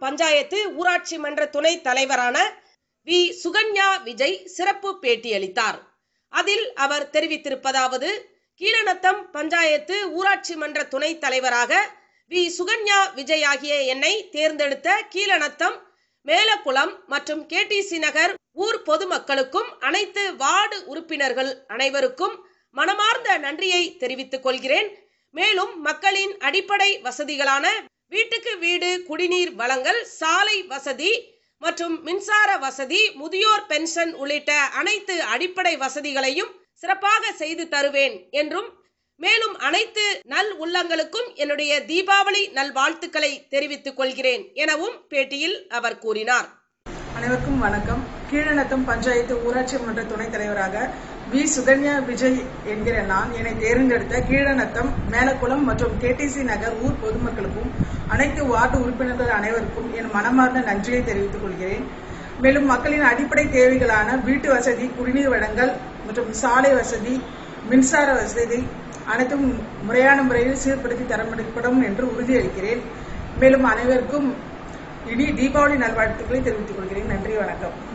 பஞ்சாயத்து ஊராட்சி மன்ற துணைத் தலைவரான வி சுகன்யா விஜய் சிறப்பு பேட்டியளித்தார் அதில் அவர் தெரிவித்திருப்பதாவது கீழநத்தம் பஞ்சாயத்து ஊராட்சி மன்ற துணைத் தலைவராக வி சுகன்யா விஜய் ஆகிய என்னை தேர்ந்தெடுத்த கீழநத்தம் மேலக்குளம் மற்றும் கேடிசி நகர் ஊர் பொதுமக்களுக்கும் அனைத்து வார்டு உறுப்பினர்கள் அனைவருக்கும் மனமார்ந்த நன்றியை தெரிவித்துக் கொள்கிறேன் மேலும் மக்களின் அடிப்படை வசதிகளான வீட்டுக்கு வீடு குடிநீர் வழங்கல் சாலை வசதி மற்றும் மின்சார வசதி முதியோர் பென்ஷன் உள்ளிட்ட அனைத்து அடிப்படை வசதிகளையும் சிறப்பாக செய்து தருவேன் என்றும் மேலும் அனைத்து நல் உள்ளங்களுக்கும் என்னுடைய தீபாவளி நல்வாழ்த்துக்களை தெரிவித்துக் கொள்கிறேன் எனவும் பேட்டியில் அவர் கூறினார் அனைவருக்கும் வணக்கம் கீழநத்தம் பஞ்சாயத்து ஊராட்சி மன்ற துணைத் தலைவராக வி சுகன்யா விஜய் என்கிற நான் என்னை தேர்ந்தெடுத்த கீழநத்தம் மேலக்குளம் மற்றும் கேடிசி நகர் ஊர் பொதுமக்களுக்கும் அனைத்து வார்டு உறுப்பினர்கள் அனைவருக்கும் என் மனமார்ந்த நன்றியை தெரிவித்துக் கொள்கிறேன் மேலும் மக்களின் அடிப்படை தேவைகளான வீட்டு வசதி குடிநீர் வழங்கல் மற்றும் சாலை வசதி மின்சார வசதி அனைத்தும் முறையான முறையில் சீர்படுத்தி தரப்படும் என்று உறுதியளிக்கிறேன் மேலும் அனைவருக்கும் இனி தீபாவளி நல்வாழ்த்துக்களை தெரிவித்துக் கொள்கிறேன் நன்றி வணக்கம்